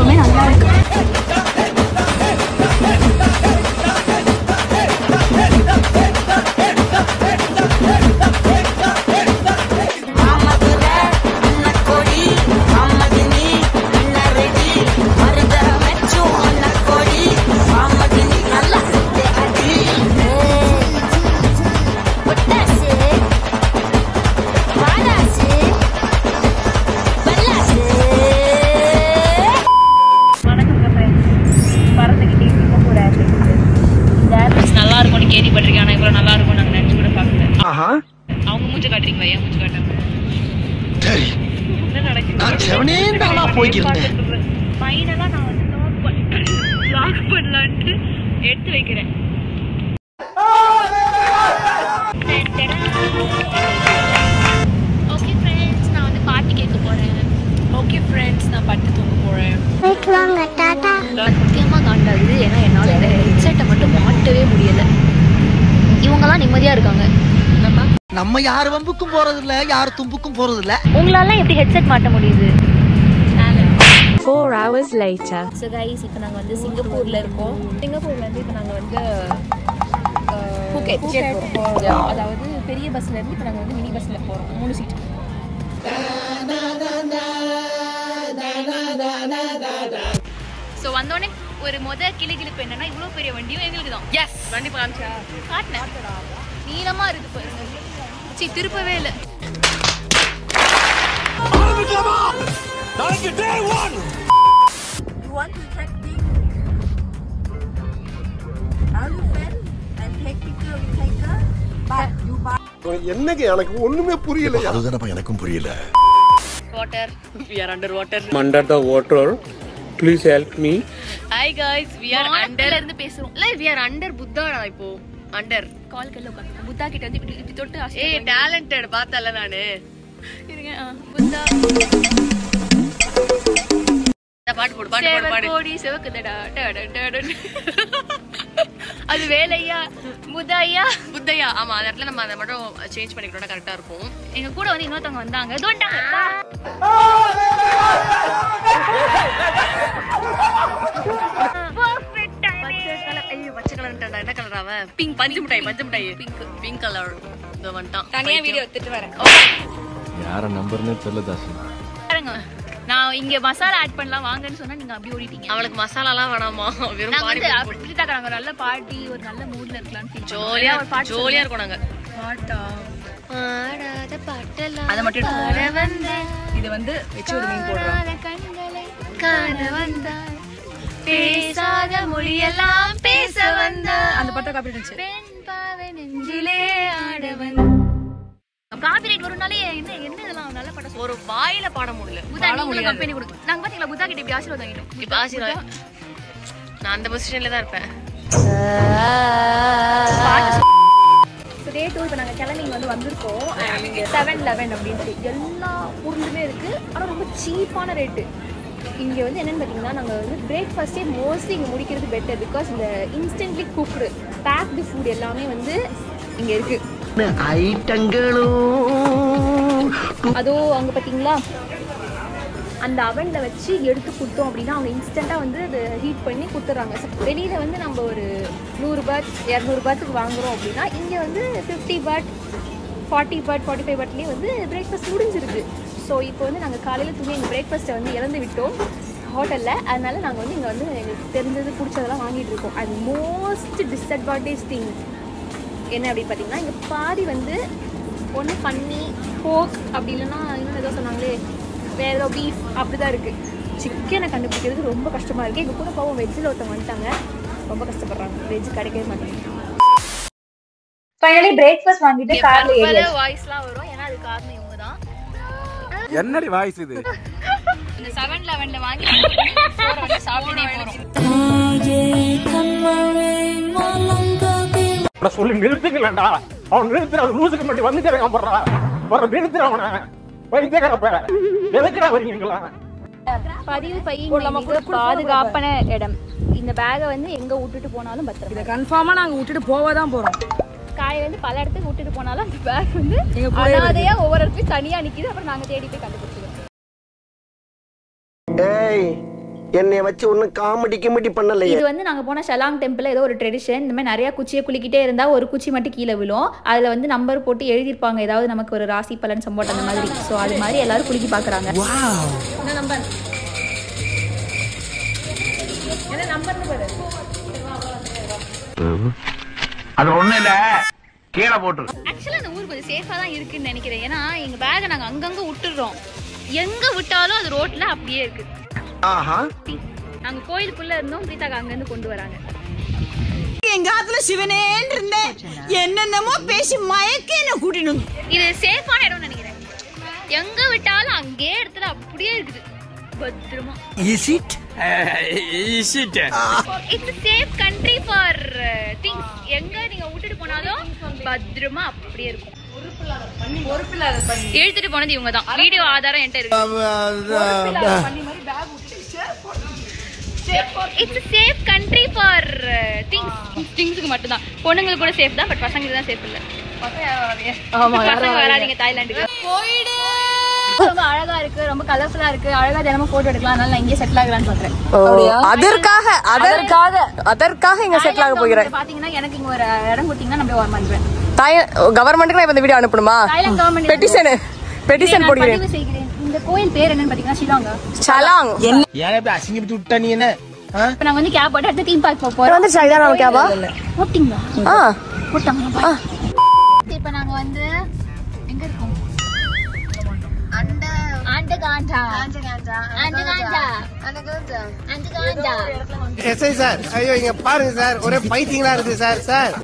எப்பவுமே நல்லா இருக்கு வணக்கங்க ஃப்ரெண்ட்ஸ் பறந்துக்கிட்டே இருக்க கூட இந்த ஏர்பட்ஸ் நல்லா இருக்கும்னு கேள்விப்பட்டிருக்கேன் ஆனால் இவ்வளோ நல்லா இருக்கும் நாங்கள் நினச்சி கூட பார்க்கல அவங்க மூஞ்ச காட்டுறீங்களா ஏன் மூஞ்ச காட்டுறாங்க சரி என்ன நடக்குது நான் செவனேந்தானா போய்க்கிருந்தேன். ஃபைனலாக நான் வந்து லாக் பண்ண லாக் பண்ணலான்ட்டு எடுத்து வைக்கிறேன் ஓகே ஃப்ரெண்ட்ஸ் நான் வந்து பாட்டு கேட்க போகிறேன் ஓகே ஃப்ரெண்ட்ஸ் நான் பட்டு தூங்க போகிறேன் சத்தியமாக காண்டாகுது ஏன்னா என்னால் இந்த ஹெட்செட்டை மட்டும் மாட்டவே முடியலை இவங்கெல்லாம் நிம்மதியாக இருக்காங்க நம்ம யார் வம்புக்கும் போறது இல்ல யார் தும்புக்கும் போறது இல்ல உங்களால எப்படி ஹெட்செட் மாட்ட முடியுது Four hours later. So guys இப்போ நாங்கள் வந்து சிங்கப்பூரில் இருக்கோம் சிங்கப்பூர்லேருந்து இப்போ நாங்கள் வந்து பூக்கெட் அதாவது பெரிய பஸ்ல இருந்து இப்போ நாங்கள் வந்து மினி பஸ்ஸில் போகிறோம் மூணு சீட் ஸோ வந்தோடனே ஒரு முத கிளுகிளுப்பு என்னன்னா இவ்வளோ பெரிய வண்டியும் எங்களுக்கு தான் எஸ் வண்டி காமிச்சா காட்டினேன் நீளமாக இருக்கு பாருங்க சி திருப்பவே இல்லை என்னங்க எனக்கு ஒண்ணுமே புரியலையா அதுதானப்பா எனக்கும் புரியல water we are under water under the water. Please help me. Hi guys we are அண்டர்ல இருந்து பேசுறோம் இல்ல வி ஆர் அண்டர் புத்தாடா இப்போ அண்டர் கால் கல்ல உட்காந்து புத்தா கிட்ட வந்து இப்படி இப்படி தொட்டு ஏய் டாலண்டட் பார்த்தல நானு இருங்க ஆ, புத்தா பாட்டு போடு பாட்டு போடு பாடு கோடி சிவக்குதடா டட டட அது வேலையா புத்தையா புத்தையா ஆமா அந்த இடத்துல நம்ம அதை மட்டும் சேஞ்ச் பண்ணிக்கிட்டோம்னா கரெக்டா இருக்கும் எங்க கூட வந்து இன்னொருத்தவங்க வந்தாங்க இது வந்துட்டாங்க பச்சை கலர் என்ன கலர் அவ பிங்க் பஞ்சு மிட்டாய் பஞ்சு மிட்டாய் பிங்க் பிங்க் கலர் இந்த வந்துட்டான் தனியா வீடியோ எடுத்துட்டு வரேன் யார நம்பர்னே தெரியல தாசி பாருங்க நான் இங்க மசாலா ஆட் பண்ணலாம் வாங்கன்னு சொன்னா நீங்க அப்படியே ஓடிட்டீங்க அவளுக்கு மசாலாலாம் வேணாமா வெறும் பாடி அப்படி தாங்க நல்ல பார்ட்டி ஒரு நல்ல மூட்ல இருக்கலாம் ஜோலியா ஒரு பாட்டு ஜோலியா இருக்கும் நாங்க பாட்டா பாடாத பாட்டெல்லாம் அத மட்டும் பாட வந்த இது வந்து வச்சோடு மீன் போடுறோம் கண்களை காண வந்தாய் பேசாத மொழியெல்லாம் பேச வந்த அந்த பாட்டை காப்பி இருந்துச்சு பெண் பாவை நெஞ்சிலே ஆட வந்த காப்பிரைட் ஒரு நாளே என்ன என்ன இதெல்லாம் நல்ல பாடம் ஒரு வாயில பாட முடியல புதா நீங்களும் கம்பெனி கொடுத்து நாங்க பாத்தீங்களா புதா கிட்ட இப்படி ஆசீர்வாதம் வாங்கிட்டோம் இப்ப ஆசீர்வாதம் நான் அந்த பொசிஷன்ல தான் இருப்பேன் டே டூ இப்போ நாங்கள் கிளம்பி இங்கே வந்து வந்திருக்கோம் செவன் லெவன் அப்படின்ட்டு எல்லா பொருளுமே இருக்குது ஆனால் ரொம்ப சீப்பான ரேட்டு இங்கே வந்து என்னென்னு பார்த்தீங்கன்னா நாங்கள் வந்து பிரேக்ஃபாஸ்ட்டே மோஸ்ட்லி இங்கே முடிக்கிறது பெட்டர் பிகாஸ் இந்த இன்ஸ்டன்ட்லி குக்டு பேக்டு ஃபுட் எல்லாமே வந்து இங்கே இருக்குது ஐட்டங்களும் அதுவும் அங்கே பார்த்தீங்களா அந்த அவனில் வச்சு எடுத்து கொடுத்தோம் அப்படின்னா அவங்க இன்ஸ்டண்ட்டாக வந்து அதை ஹீட் பண்ணி கொடுத்துட்றாங்க வெளியில் வந்து நம்ம ஒரு நூறு பாட் இரநூறு பாத்துக்கு வாங்குறோம் அப்படின்னா இங்கே வந்து fifty baht forty baht forty five பாட்லேயே வந்து பிரேக்ஃபாஸ்ட் முடிஞ்சிருக்கு ஸோ இப்போ வந்து நாங்கள் காலையில் தூங்கி எங்கள் பிரேக்ஃபாஸ்ட்டை வந்து இழந்து விட்டோம் ஹோட்டலில் அதனால நாங்கள் வந்து இங்கே வந்து எங்களுக்கு தெரிஞ்சது பிடிச்சதெல்லாம் வாங்கிட்டு இருக்கோம் அண்ட் மோஸ்ட் டிஸ்அட்வான்டேஜ் திங் என்ன அப்படின்னு பார்த்தீங்கன்னா இங்கே பாதி வந்து ஒன்று பன்னி போக் அப்படி இல்லைன்னா இன்னும் ஏதோ சொன்னாங்களே வேற ஏதோ பீஃப் அப்படி தான் இருக்குது சிக்கனை கண்டுபிடிக்கிறது ரொம்ப கஷ்டமாக இருக்குது எங்கள் கூட பாவம் வெஜ்ஜில் ஒருத்தவங்க வந்துட்டாங்க ரொம்ப கஷ்டப்படுறாங்க வெஜ் கிடைக்கவே மாட்டேங்குது ஃபைனலி பிரேக்ஃபாஸ்ட் வாங்கிட்டு கார்ல ஏறி வாய்ஸ்லாம் வரும் ஏன்னா அது காரணம் இவங்க தான் என்னடி வாய்ஸ் இது இந்த செவன் லெவனில் வாங்கி சாப்பிட்டே போகிறோம் சொல்லி நிறுத்துக்கலடா அவன் நிறுத்துற அவன் லூசுக்கு மட்டும் வந்து கேட்க போடுறா வர நிறுத்துற அவனை வைத்தியக்கார பேர எதுக்குடா வரீங்களா பதிவு பையன் மிக பாதுகாப்பான இடம் இந்த பேகை வந்து எங்க விட்டுட்டு போனாலும் பத்திரம் இதை கன்ஃபார்மா நாங்க விட்டுட்டு போக தான் போறோம் காயை வந்து பல இடத்துக்கு விட்டுட்டு போனாலும் அந்த பேக் வந்து எங்க கூடயே அனாதையா ஒவ்வொரு இடத்துலயும் தனியா நிக்குது அப்புறம் நாங்க தேடி போய் கண்டுபிடிச்சிருக்கோம் ஏய் என்னைய வச்சு ஒன்னும் காமெடி கிமெடி பண்ணலையே இது வந்து நாங்கள் போன ஷலாங் டெம்பிள் ஏதோ ஒரு ட்ரெடிஷன் இந்த மாதிரி நிறையா குச்சியை குளிக்கிட்டே இருந்தால் ஒரு குச்சி மட்டும் கீழே விழும் அதில் வந்து நம்பர் போட்டு எழுதியிருப்பாங்க ஏதாவது நமக்கு ஒரு ராசி பலன் சம்போட் அந்த மாதிரி ஸோ அது மாதிரி எல்லாரும் குலுக்கி பார்க்குறாங்க என்ன நம்பர் என்ன நம்பர்னு பாரு அது ஒண்ணு இல்ல கீழே போட்டு ஆக்சுவலாக அந்த ஊர் கொஞ்சம் சேஃபாக தான் இருக்குன்னு நினைக்கிறேன் ஏன்னா எங்கள் பேகை நாங்கள் அங்கங்கே விட்டுடுறோம் எங்கே விட்டாலும் அது ரோட்டில் அப்படியே இருக்குது ஆஹா நாங்கள் கோயிலுக்குள்ளே இருந்தோம் பிரீதாக்கு அங்கேருந்து கொண்டு வராங்க எங்க ஆத்துல சிவனேன்னு இருந்தேன் என்னென்னமோ பேசி மயக்க என்ன கூட்டிட்டு வந்து இது சேஃபான இடம்னு நினைக்கிறேன் எங்க விட்டாலும் அங்கேயே இடத்துல அப்படியே இருக்குது பத்திரமா is it it's safe country for things எங்க நீங்க விட்டுட்டு போனாலும் பத்திரமா அப்படியே இருக்கும் எழுத்துட்டு போனது இவங்க தான் வீடியோ ஆதாரம் என்கிட்ட இருக்கு it's safe country for things திங்ஸ்க்கு மட்டும் தான் பொண்ணுங்களுக்கு கூட சேஃப் தான் பட் பசங்களுக்கு தான் சேஃப் இல்ல பசங்க வராதீங்க தாய்லாந்துக்கு ரொம்ப அழகா இருக்கு ரொம்ப கலர்ஃபுல்லா இருக்கு அழகா தினமும் போட்டோ எடுக்கலாம் அதனால நான் இங்கே செட்டில் ஆகலாம்னு பாக்குறேன் அதற்காக அதற்காக அதற்காக இங்க செட்டில் ஆக போகிறேன் பாத்தீங்கன்னா எனக்கு இங்க ஒரு இடம் கொடுத்தீங்கன்னா நான் போய் வர மாட்டேன் தாய் கவர்மெண்ட்டுக்கு நான் இப்ப இந்த வீடியோ அனுப்பணுமா தாய்லாந்து கவர்மெண்ட் பெட்டிஷன் பெட்டிஷன் போடுகிறேன் பதிவு செய்கிறேன் இந்த கோயில் பேர் என்னன்னு பாத்தீங்கன்னா ஷிலாங்கா சலாங் ஏன் இப்படி அசிங்கப்பட்டு விட்டா நீ என்ன இப்ப நாங்க வந்து கேப் போட்டு அடுத்து தீம் பார்க் போக போறோம் வந்துருச்சா இதான் நம்ம கேபா போட்டிங்களா ஆ போட்டாங்க இப்ப நாங்க வந்து எங்க இருக்கோம் அண்டகாண்டா அண்டகாண்டா அண்டகாண்டா அண்டகாண்டா எஸ்ஐ சார் ஐயோ இங்க பாருங்க சார் ஒரே பைத்தியங்களா இருக்கு சார் சார்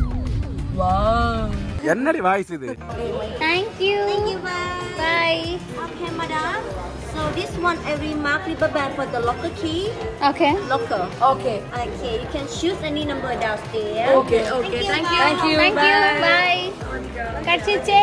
என்னடி வாய்ஸ் இது Thank you. Thank you. Bye. Okay, madam. So this one every mark rubber band for the locker key. Okay. Locker. Okay. Okay, you can choose any number downstairs. Okay. Okay. Thank you. Thank you. Thank you. Bye. கட்சிச்சே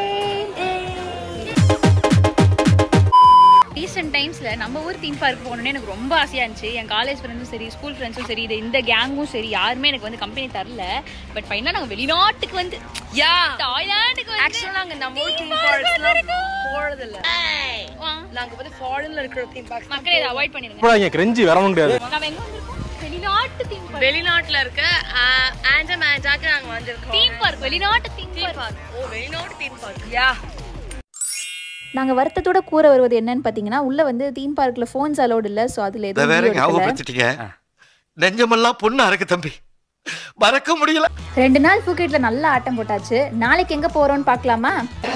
recent டைம்ஸ்ல நம்ம ஊர் theme park போகணும்னு எனக்கு ரொம்ப ஆசையா இருந்துச்சு என் college ஃப்ரெண்ட்ஸும் சரி ஸ்கூல் ஃப்ரெண்ட்ஸும் சரி இது இந்த கேங்கும் சரி யாருமே எனக்கு வந்து கம்பெனி தரல பட் ஃபைனலா நாங்க வெளிநாட்டுக்கு வந்து யா தாய்லாந்துக்கு வந்து ஆக்சுவலா நாங்க நம்ம ஊர் தீம் பார்க்ஸ்லாம் போறது இல்ல வா. நாங்க வந்து ஃபாரின்ல இருக்கிற தீம் பார்க்ஸ் மக்களே இதை அவாய்ட் பண்ணிருங்க இப்போ இங்க கிரெஞ்சி வரவும் முடியாது நம்ம எங்க வந்திருக்கோம் வெளிநாட்டு தீம் பார்க் வெளிநாட்டுல இருக்க ஆண்ட மேஜாக்கு நாங்க வந்திருக்கோம் தீம் பார்க் வெளிநாட்டு தீம் பார்க் ஓ வெளிநாட்டு தீம் பார்க் யா நாங்கள் வருத்தத்தோட கூற வருவது என்னன்னு பார்த்தீங்கன்னா உள்ள வந்து தீம் பார்க்கில் ஃபோன்ஸ் அலோடு இல்லை ஸோ அதில் இதை வேற எதுவும் ஞாபகப்படுத்திட்டீங்க நெஞ்சமெல்லாம் பொண்ணா இருக்கு தம்பி மறக்க முடியல ரெண்டு நாள் பூக்கெட்டில் நல்லா ஆட்டம் போட்டாச்சு நாளைக்கு எங்கே போகிறோம்னு பார்க்கலாமா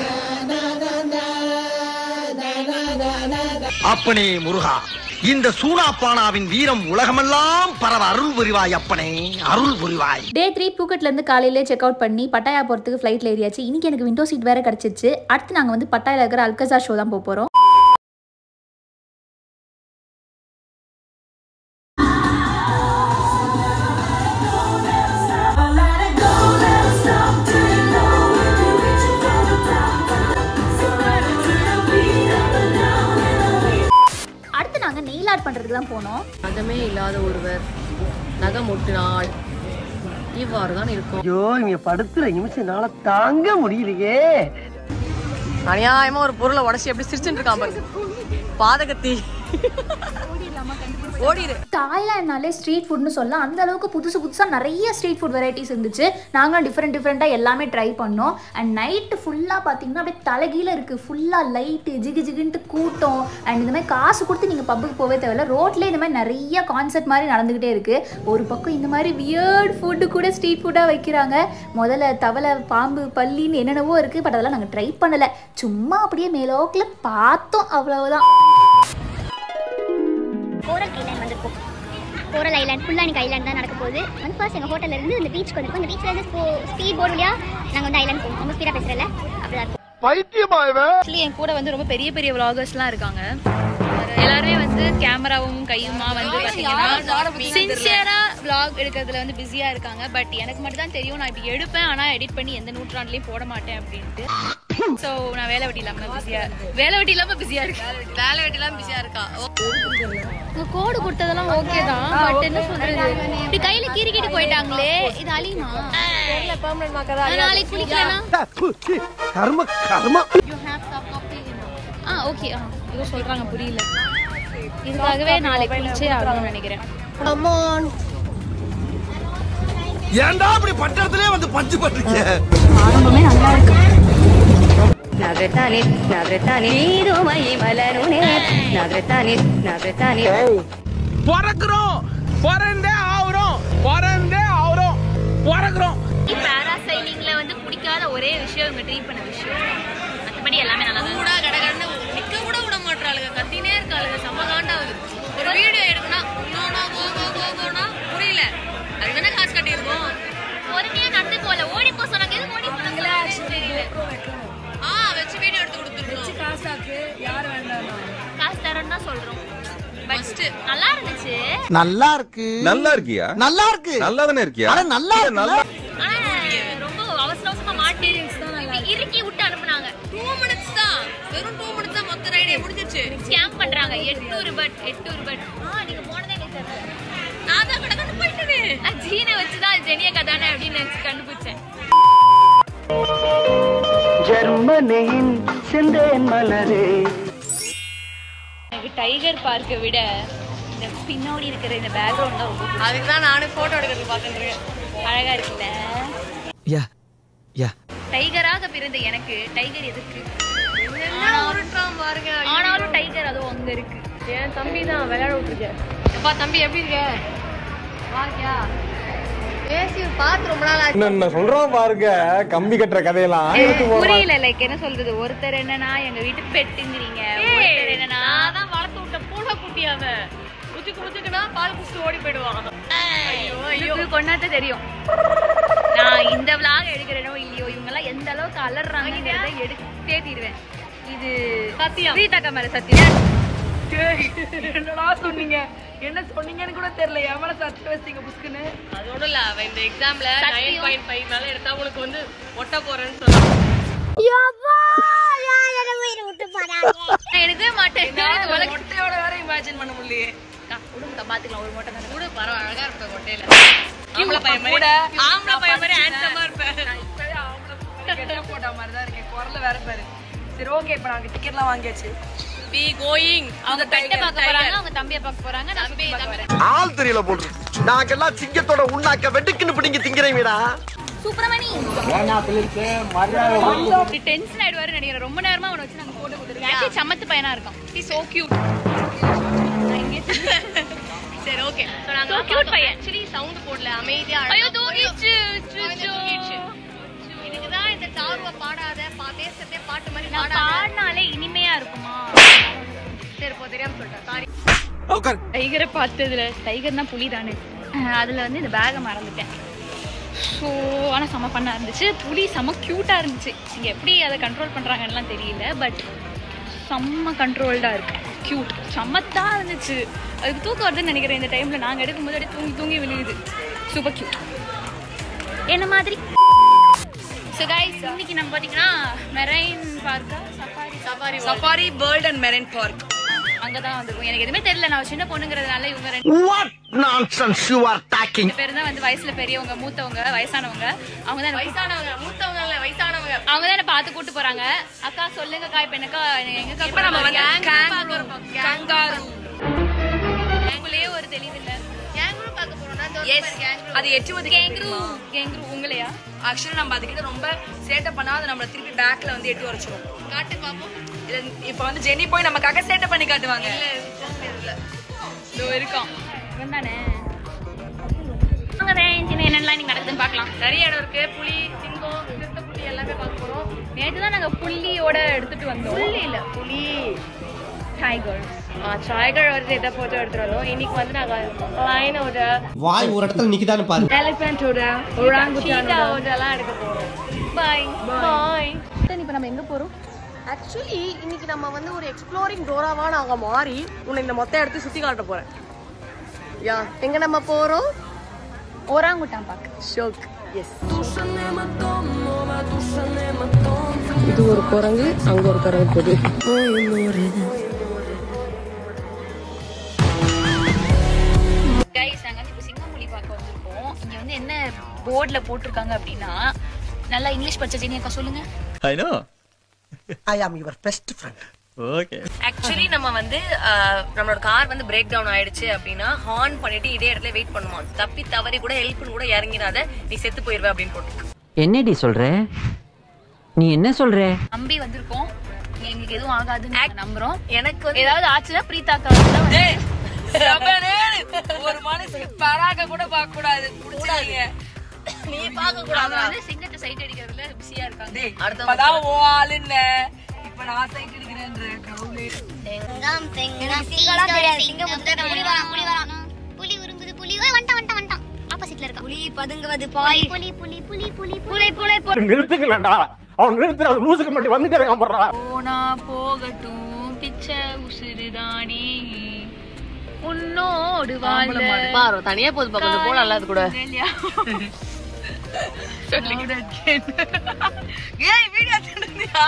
அப்பனே முருகா இந்த சூனாப்பானாவின் வீரம் உலகமெல்லாம் பரவ அருள் புரிவாய் அப்பனே அருள் புரிவாய் டே த்ரீ பூக்கெட்லேருந்து காலையிலே செக் அவுட் பண்ணி பட்டாயா போகிறதுக்கு ஃப்ளைட்டில் ஏறியாச்சு இன்னைக்கு எனக்கு விண்டோ சீட் வேறு கிடச்சிச்சு அடுத்து நாங்கள் வந்து பட்டாயில் இருக்கிற அல்கசா ஷோ தான் போக போகிறோம் அடுத்து நாங்கள் நெயில் ஆர்ட் பண்ணுறதுக்கு தான் போனோம் நகமே இல்லாத ஒருவர் நகம் ஒட்டினால் இவ்வாறு தான் இருக்கும் ஐயோ இங்க படுத்துற நிமிஷம் என்னால தாங்க முடியலையே அநியாயமா ஒரு பொருளை உடச்சி எப்படி சிரிச்சுட்டு இருக்கான் பாருங்க பாதகத்தி ஓடிடு தாய்லாண்ட்னாலே ஸ்ட்ரீட் ஃபுட்னு சொல்லலாம் அந்த அளவுக்கு புதுசு புதுசாக நிறைய ஸ்ட்ரீட் ஃபுட் வெரைட்டிஸ் இருந்துச்சு நாங்களும் டிஃப்ரெண்ட் டிஃப்ரெண்ட்டாக எல்லாமே ட்ரை பண்ணோம் அண்ட் நைட்டு ஃபுல்லாக பார்த்தீங்கன்னா அப்படியே தலைகீழ இருக்குது ஃபுல்லாக லைட்டு ஜிகு ஜிகுன்ட்டு கூட்டம் அண்ட் இந்த மாதிரி காசு கொடுத்து நீங்கள் பப்புக்கு போகவே தேவையில்ல ரோட்லேயே இந்த மாதிரி நிறைய கான்செப்ட் மாதிரி நடந்துக்கிட்டே இருக்குது ஒரு பக்கம் இந்த மாதிரி வியர்ட் ஃபுட்டு கூட ஸ்ட்ரீட் ஃபுட்டாக வைக்கிறாங்க முதல்ல தவளை பாம்பு பல்லின்னு என்னென்னவோ இருக்குது பட் அதெல்லாம் நாங்கள் ட்ரை பண்ணலை சும்மா அப்படியே மேலோக்கில் பார்த்தோம் அவ்வளவுதான் கோரல் ஐலாண்ட் வந்திருக்கோம் கோரல் ஐலாண்ட் ஃபுல்லாக எனக்கு ஐலாண்ட் தான் நடக்க போகுது வந்து ஃபர்ஸ்ட் எங்கள் ஹோட்டல்ல இருந்து இந்த பீச்சுக்கு வந்திருக்கோம் இந்த பீச்சில் இருந்து ஸ்பீட் போர்டு வழியா நாங்கள் வந்து ஐலாண்ட் போவோம் ரொம்ப ஸ்பீடாக பேசுகிறல அப்படிதான் இருக்கும் ஆக்சுவலி என் கூட வந்து ரொம்ப பெரிய பெரிய vloggers-லாம் இருக்காங்க எல்லாருமே வந்து கேமராவும் கையுமா வந்து பார்த்தீங்கன்னா சின்சியரா vlog எடுக்கிறதுல வந்து பிஸியா இருக்காங்க பட் எனக்கு மட்டும் தான் தெரியும் நான் இப்படி எடுப்பேன் ஆனா எடிட் பண்ணி எந்த நூற்றாண்டுலயும் போட மாட்டேன் அப்படின்ட்டு ஸோ நான் வேலை வெட்டி இல்லாம பிஸியா வேலை வெட்டி இல்லாம பிஸியா இருக்கேன் வேலை வெட்டி எல்லாம் பிஸியா இருக்கா உங்க கோடு கொடுத்ததெல்லாம் ஓகே தான் பட் என்ன சொல்றது இப்படி கையில கீறிக்கிட்டு போயிட்டாங்களே இது அழியுமா நான் நாளைக்கு குளிக்கலனா கர்ம கர்ம ஆ ஓகே ஆ ஏதோ சொல்றாங்க புரியல இதுக்காகவே நாளைக்கு குளிச்சே ஆகணும்னு நினைக்கிறேன் அம்மான் ஏன்டா அப்படி பட்டத்திலே வந்து பஞ்சு பண்றீங்க ஆரம்பமே நல்லா இருக்கு நகரத்தானே நகரத்தானே நீருமை மலருனே நகரத்தானே நகரத்தானே பிறக்கிறோம் பிறந்தே ஆகுறோம் பிறந்தே ஆகுறோம் பிறக்கிறோம் பேராசைலிங்ல வந்து பிடிக்காத ஒரே விஷயம் இவங்க ட்ரீட் பண்ண விஷயம் மற்றபடி எல்லாமே நல்லா தான் கூட கடகடன்னு நிக்க கூட விட மாட்டாளுங்க கத்தினே இருக்காளுங்க செம்ம காண்டாவுது ஒரு வீடியோ எடுக்கணும் நோனா கோ கோ கோ கோனா புரியல அது தானே காசு கட்டியிருக்கோம் பொறுமையா நடந்து போல ஓடி போ சொன்னாங்க எது ஓடி போனாங்களா தெரியல ஆ வச்சு வீடியோ எடுத்து கொடுத்துருக்கோம் காசு தரேன்னு தான் சொல்றோம் ஃபர்ஸ்ட் நல்லா இருந்துச்சு நல்லா இருக்கு நல்லா இருக்கியா நல்லா இருக்கு நல்லா தானே இருக்கியா அட நல்லா நல்லா ஆனா ரொம்ப அவசர அவசரமா மாட்டி இப்படி இறுக்கி விட்டு அனுப்புனாங்க டூ மினிட்ஸ் தான் வெறும் டூ மினிட்ஸ் தான் மொத்த ரைடே முடிஞ்சிருச்சு ஸ்கேம் பண்றாங்க எட்நூறு பட் எட்நூறு பட் ஆ நீங்க போனதே எனக்கு தெரியல நான் தான் கடகடன்னு போயிட்டேனே நான் ஜீனை வச்சுதான் ஜெனிய கதானே அப்படின்னு நினைச்சு கண்டுபிடிச்சேன் ஜெர்மனியின் செந்தேன் மலரே எனக்கு டைகர் பார்க்கை விட இந்த பின்னாடி இருக்கிற இந்த பேக்ரவுண்ட் தான் ரொம்ப பிடிக்கும். அதுக்கு தான் நானும் போட்டோ எடுக்கிறது பார்த்துட்டு இருக்கேன் அழகா இருக்குல்ல யா யா டைகராக பிறந்த எனக்கு டைகர் எதுக்கு என்ன உருட்டுறான் பாருங்க ஆனாலும் டைகர் அதுவும் அங்க இருக்கு என் தம்பி தான் விளையாட விட்டுருக்கேன் அப்பா தம்பி எப்படி இருக்க வாக்கியா பேசி பார்த்து ரொம்ப நாள் ஆச்சு என்ன சொல்றோம் பாருங்க கம்பி கட்டுற கதையெல்லாம் புரியல லைக் என்ன சொல்றது ஒருத்தர் என்னன்னா எங்க வீட்டு பெட்டுங்கிறீங்க ஒருத்தர் என்னன்னா நான் தான் வளர்த்து விட்ட பூனை குட்டி அவன் குச்சி குடிச்சுக்குனா பால் குடிச்சு ஓடி போயிடுவான் ஐயோ ஐயோ இவங்களுக்கு கொண்டாட்ட தெரியும் நான் இந்த விளாக் எடுக்கிறேனோ இல்லையோ இவங்க எல்லாம் எந்த அளவுக்கு அலறாங்கிறத எடுத்தே தீருவேன் இது சத்தியம். ரீதாக்கா மேல சத்தியம் என்னடா சொன்னீங்க என்ன சொன்னீங்கன்னு கூட தெரியல எவன சத்து வச்சீங்க புஸ்குன்னு அதோட இல்ல அவன் இந்த எக்ஸாம்ல நைன் பாயிண்ட் ஃபைவ் மேல எடுத்தா உங்களுக்கு வந்து ஒட்ட போறேன்னு சொன்னான் நான் எடுக்கவே மாட்டேன் இது உலக- மொட்டையோட வேற இமேஜின் பண்ண முடியலையே அக்கா, விடுங்கக்கா, பாத்துக்கலாம் ஒரு மொட்டை தானே கூட பரவாயில்ல அழகா இருப்பேன் மொட்டையில ஆம்பளை பையன் மாதிரி ஆம்பளை பையன் மாதிரி ஹேண்ட்ஸமா இருப்பேன் போட்ட மாதிரி தான் இருக்கேன் குரல்ல வேற பாரு சரி ஓகே இப்போ நாங்க டிக்கெட்லாம் வாங்கியாச்சு பி கோயிங் அவங்க பெட்டை பார்க்க போறாங்க அவங்க தம்பியை பார்க்க போறாங்க நான் சுத்தி பார்க்க வரேன் ஆள் தெரியல போட்டு நாங்கெல்லாம் சிங்கத்தோட உண்ணாக்க வெட்டுக்குன்னு பிடிங்க திங்கிறீங்கடா சுப்பிரமணி டென்ஷன் ஆயிடுவாரு நினைக்கிறேன் ரொம்ப நேரமா அவனை வச்சு நாங்க போட்டோ கொடுத்துருக்கோம் ஆக்சுவலி சமத்து பையனா இருக்கான் சி சோ கியூட் சரி ஓகே சோ நாங்க So cute பையன். ஆக்சுவலி சவுண்ட் போடல அமைதியா ஐயோ அழகா தூங்கிடுச்சு குழந்தை தூங்கிடுச்சு. இதுக்குதான் இந்த சாருவ பாடாத பா- பேசுறதே பாட்டு மாதிரி நான் பாடாத பாடினாலே இனிமையா இருக்குமா சரி போ தெரியாம சொல்லிட்டேன் சாரி டைகரை பார்த்ததுல டைகர்னா புலி தானே அதில் வந்து இந்த பேகை மறந்துட்டேன் ஸோ ஆனால் செம பண்ணா இருந்துச்சு புலி செம க்யூட்டாக இருந்துச்சு இங்கே எப்படி அதை கண்ட்ரோல் பண்ணுறாங்கன்னுலாம் தெரியல பட் செம்ம கண்ட்ரோல்டாக இருக்கு க்யூட் செம்மத்தான் இருந்துச்சு அதுக்கு தூக்கம் வருதுன்னு நினைக்கிறேன் இந்த டைமில் நாங்கள் எடுக்கும்போது அப்படியே தூங்கி தூங்கி விழுகுது சூப்பர் க்யூட் என்ன மாதிரி ஸோ கைஸ் இன்னைக்கு நம்ம பார்த்தீங்கன்னா மெரைன் பார்க்கா safari safari safari bird and marine park அங்கே தான் வந்திருக்கும் எனக்கு எதுவுமே தெரியல நான் சின்ன பொண்ணுங்கிறதுனால இவங்க ரெண்டு what nonsense you are talking ரெண்டு பேரும் தான் வந்து வயசுல பெரியவங்க மூத்தவங்க வயசானவங்க அவங்க தான் எனக்கு வயசானவங்க மூத்தவங்க இல்ல வயசானவங்க அவங்க தான் என்ன பார்த்து கூட்டு போறாங்க அக்கா சொல்லுங்க கா இப்ப எனக்கா எங்க இப்போ நம்ம வந்து kangaroo kangaroo எங்களே ஒரு தெளிவு இல்ல கேங்குரு பார்க்க போறோம்னா இந்த ஒரு எஸ் மாதிரி kangaroo. அது எட்டுவது கேங்க்ரூ கேங்க்ரூ உங்களையா ஆக்சுவலி நம்ம அதுக்கிட்ட ரொம்ப சேட்டை பண்ணா அது நம்மள திருப்பி பேக்ல வந்து எட்டு வரைச்சிரும் காட்டு பாப்போம் இப்போ வந்து ஜெனி போய் நமக்காக சேட்டை பண்ணி காட்டுவாங்க இல்ல இது போக முடியாதுல்ல இதோ இருக்கான் இவன் தானே வாங்க சின்ன என்னெல்லாம் நீங்க நடக்குதுன்னு பார்க்கலாம் நிறைய இடம் இருக்கு புலி சிங்கம் சிறுத்தை புலி எல்லாமே பார்க்க போறோம் நேற்று தான் நாங்க புள்ளியோட எடுத்துட்டு வந்தோம் புலி இல்ல புலி டைகர்ஸ் டைகர் வந்து எதை போட்டோ எடுத்துட்டு வந்தோம் இன்னைக்கு வந்து நாங்க லைனோட வாய் ஒரு இடத்துல நிக்குதான்னு பாரு எலிபென்டோட சீட்டாவோட எல்லாம் எடுக்க போறோம் பாய் பாய் இப்போ நம்ம எங்க போறோம் ஆக்சுவலி இன்னைக்கு நம்ம வந்து ஒரு எக்ஸ்ப்ளோரிங் டோராவா நாங்க மாறி உன்னை இந்த மொத்த இடத்தை சுத்தி காட்ட போறேன் யா எங்க நம்ம போறோம் ஓராங்குட்டான் பார்க்க ஷோக் எஸ் இது ஒரு குரங்கு அங்க ஒரு குரங்கு போகுது கைஸ் நாங்கள் வந்து இப்போ சிங்கம்புலி பார்க்க வந்திருக்கோம் இங்கே வந்து என்ன போர்டில் போட்டிருக்காங்க அப்படின்னா நல்லா இங்கிலீஷ் படிச்ச ஜெனி அக்கா சொல்லுங்க ஐ know I am your best friend okay actually நம்ம வந்து அஹ், நம்மளோட கார் வந்து பிரேக் டவுன் ஆயிடுச்சு அப்படின்னா ஹார்ன் பண்ணிட்டு இதே இடத்துல வெயிட் பண்ணுமா தப்பி தவறி கூட ஹெல்ப்னு கூட இறங்கிடாத நீ செத்து போயிருவ அப்படின்னு போட்டு என்னடி சொல்ற நீ என்ன சொல்ற நம்பி வந்திருக்கோம் எங்களுக்கு எதுவும் ஆகாதுன்னு நாங்க நம்புறோம் எனக்கு வந்து ஏதாவது ஆச்சுன்னா பிரீதாக்கா வந்து தான் வந்து- ஒரு மனுஷன் பராக கூட பார்க்க கூடாது புடிச்சாங்க நீ பார்க்க அவங்க கூடாது வந்து சிங்கத்தை சைட் அடிக்கிறதுல பிஸியா இருக்காங்க இப்பதான் ஓ ஆளுன்ன இப்ப நான் சைட் அடிக்கிறேன்ற கடவுளே சிங்கம் சிங்கம் சிங்கம் தெரியாது சிங்கம் புலி வரான் புலி வரான் புலி உருங்குது புலி ஓய் வந்துட்டான் வந்துட்டான் வந்துட்டான் ஆப்போசிட்ல இருக்கா புலி பதுங்குவது பாய் புலி புலி புலி புலி புலி புலி புலி நிறுத்துக்கலடா அவன் நிறுத்துற அது லூசுக்கு மட்டும் வந்துட்டே இருக்கான் போடுறா போனா போகட்டும் பிச்சை உசுறுதானே உன்னோடு வாழ்ந்த பாரு தனியா போது பக்கம் போல நல்லா கூட ஏய் வீடியோ எடுத்துட்டியா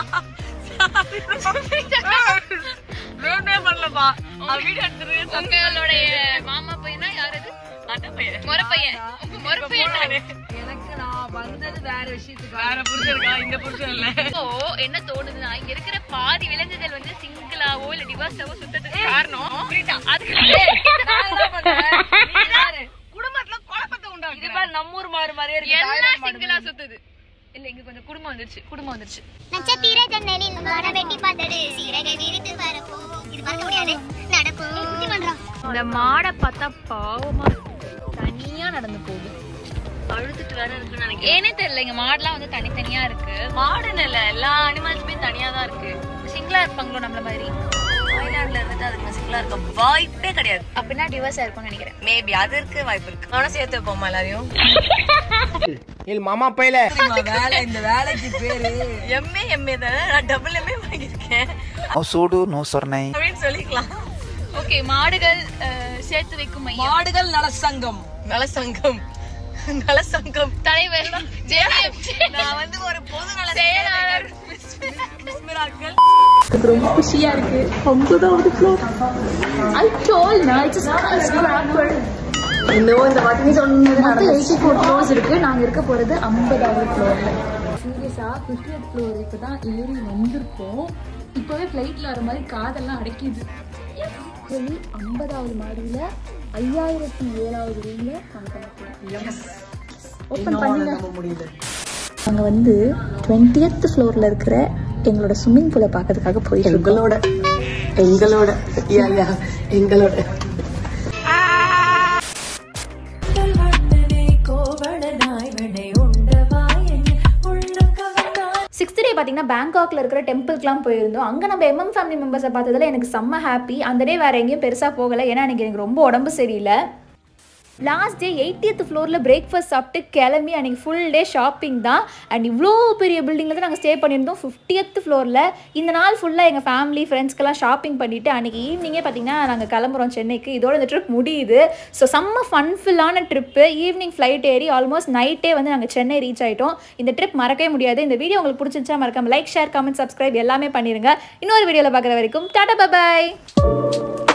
நோட்டே பண்ணலப்பா வீடியோ எடுத்துட்டு உங்களுடைய மாமா பையனா யார் அது முறை பையன் உங்க முறை பையன் நானு. எனக்கு நான் வந்தது வேற விஷயத்துக்கு வேற புரிஞ்சிருக்கா இந்த புரிஞ்சு இல்ல இப்போ என்ன தோணுதுன்னா இங்க இருக்கிற பாதி விலங்குகள் வந்து சிங்கிளாவோ இல்ல டிவோர்ஸாவோ சுத்தத்துக்கு காரணம் பிரீதா. அதுக்கு நான் என்ன பண்றேன் நீ யாரு? குடும்பத்துல குழப்பத்தை உண்டாக்குற. இது பாரு நம்ம ஊர் மாறு மாதிரியே இருக்கு எல்லாம் சிங்கிளா சுத்துது இல்ல இங்க கொஞ்சம் குடும்பம் வந்துருச்சு குடும்பம் வந்துருச்சு நட்சத்திர ஜன்னலில் மரம் வெட்டி பார்த்தது சீரகை விரித்து வரப்போ இது மறக்க முடியாது நடப்போம் குட்டி பண்றான் இந்த மாடை பார்த்தா பாவமா இருக்கு. தனியா நடந்து போகுது அழுதுட்டு வேற இருக்குன்னு நினைக்கிறேன் ஏனே தெரியல இங்க மாடுலாம் வந்து தனித்தனியா இருக்கு மாடுன்னு இல்ல எல்லா அனிமல்ஸுமே தனியா தான் இருக்கு சிங்கிளா இருப்பாங்களோ நம்மள மாதிரி தாய்லாந்துல இருந்துட்டு அதுக்கு சிங்கிளா இருக்க வாய்ப்பே கிடையாது அப்படின்னா டிவோர்ஸ் இருக்கும்னு நினைக்கிறேன் மேபி அது இருக்கு வாய்ப்பு இருக்கு ஆனா சேர்த்து வைப்போமா எல்லாரையும் இல் மாமா பையில வேலை இந்த வேலைக்கு பேரு எம்ஏ எம்ஏ தானே நான் டபுள் எம்ஏ வாங்கியிருக்கேன் சூடு நோ சொர்ணை அப்படின்னு சொல்லிக்கலாம் ஓகே மாடுகள் அஹ், சேர்த்து வைக்கும் மையம் மாடுகள் நல சங்கம் நலசங்கம் நலசங்கம் தலைவர் ஜெயம் நான் வந்து ஒரு பொது நல செயலாளர் மிஸ்மிராக்கள் ரொம்ப குஷியா இருக்கு ஒன்பதாவது ஃப்ளோர் ஐ டோல் நான் இட்ஸ் ஸ்கிராப்பர் இன்னும் இந்த வாட்டி சொன்னது மொத்தம் எயிட்டி ஃபோர் ஃப்ளோர்ஸ் இருக்கு நாங்க இருக்க போறது ஐம்பதாவது ஃப்ளோர்ல சீரியஸா ஃபிஃப்டியத் ஃப்ளோர் இப்பதான் ஏறி வந்திருக்கோம் இப்பவே ஃப்ளைட்ல வர மாதிரி காதெல்லாம் அடைக்கிது வெளி ஐம்பதாவது மாடியில ஐயாயிரத்தி ஏழாவது ரூம்ல ஓப்பன் பண்ணுங்க நாங்க வந்து டுவெண்ட்டியத் ஃப்ளோர்ல இருக்கிற எங்களோட ஸ்விம்மிங் பூலை பார்க்கறதுக்காக போயிட்டு எங்களோட எங்களோட யா யா எங்களோட சிக்ஸ்த் டே பார்த்தீங்கன்னா பேங்காக்ல இருக்கிற டெம்பிள்க்குலாம் போயிருந்தோம் அங்கே நம்ம எம்எம் ஃபேமிலி மெம்பர்ஸை பார்த்ததுல எனக்கு செம்ம ஹாப்பி அந்த டே வேற எங்கேயும் பெருசாக போகலை ஏன்னா எனக்கு எனக்கு ரொம்ப உடம்பு சரியில்லை லாஸ்ட் டே எயிட்டியத் ஃப்ளோரில் பிரேக்ஃபாஸ்ட் சாப்பிட்டு கிளம்பி அன்றைக்கி ஃபுல் டே ஷாப்பிங் தான் அண்ட் இவ்வளோ பெரிய பில்டிங்கில் தான் நாங்கள் ஸ்டே பண்ணியிருந்தோம் ஃபிஃப்டியத் ஃப்ளோரில் இந்த நாள் ஃபுல்லாக எங்கள் ஃபேமிலி ஃப்ரெண்ட்ஸ்க்கெல்லாம் ஷாப்பிங் பண்ணிவிட்டு அன்றைக்கி ஈவினிங்கே பார்த்தீங்கன்னா நாங்கள் கிளம்புறோம் சென்னைக்கு இதோட இந்த ட்ரிப் முடியுது ஸோ செம்ம ஃபன்ஃபுல்லான ட்ரிப்பு ஈவினிங் ஃப்ளைட் ஏறி ஆல்மோஸ்ட் நைட்டே வந்து நாங்கள் சென்னை ரீச் ஆகிட்டோம் இந்த ட்ரிப் மறக்கவே முடியாது இந்த வீடியோ உங்களுக்கு பிடிச்சிருச்சா மறக்காம லைக் ஷேர் கமெண்ட் சப்ஸ்கிரைப் எல்லாமே பண்ணிடுங்க இன்னொரு வீடியோவில் பார்க்குற வரைக்கும் டாடா பபாய்